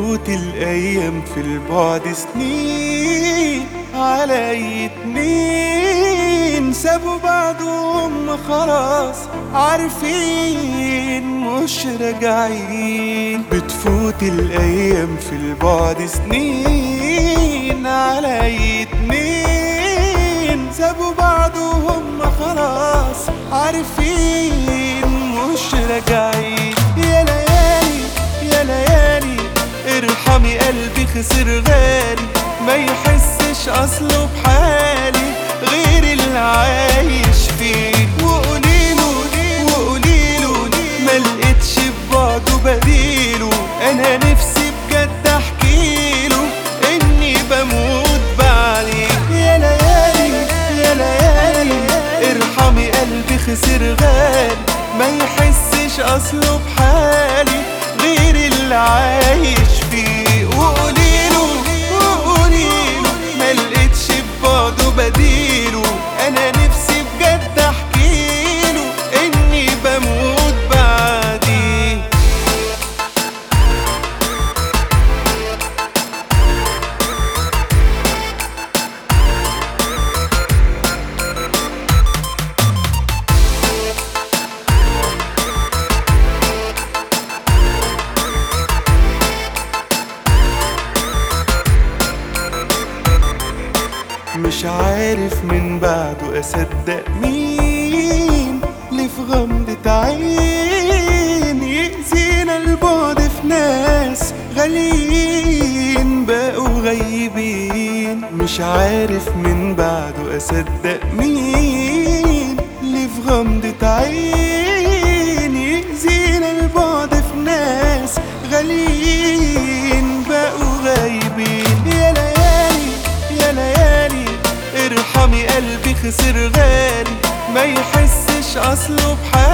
بتفوت الأيام في البعد سنين على أي اتنين سابوا بعضهم خلاص عارفين مش راجعين بتفوت الأيام في البعد سنين على أي اتنين سابوا بعضهم خلاص عارفين مش راجعين يا ليالي يا ليالي ارحمي قلبي خسر غالي ما يحسش اصله بحالي غير اللي عايش فيه وقوليله وقوليله ما لقيتش ببعده بديله انا نفسي بجد احكيله اني بموت بعديه يا ليالي يا ليالي ارحمي قلبي خسر غالي ما يحسش اصله بحالي غير اللي عايش فيه وقوليله وقوليله ما لقيتش ببعده بديله انا نفسي بجد احكيله اني بموت بعديه مش عارف من بعده اصدق مين اللي في غمضة عين يأذينا البعد في ناس غاليين بقوا غايبين مش عارف من بعده اصدق مين اللي في غمضة عين يأذينا البعد في ناس غاليين بقوا غايبين يا ليالي يا ليالي ارحمي قلبي خسر غالي ما يحسش اصله بحالي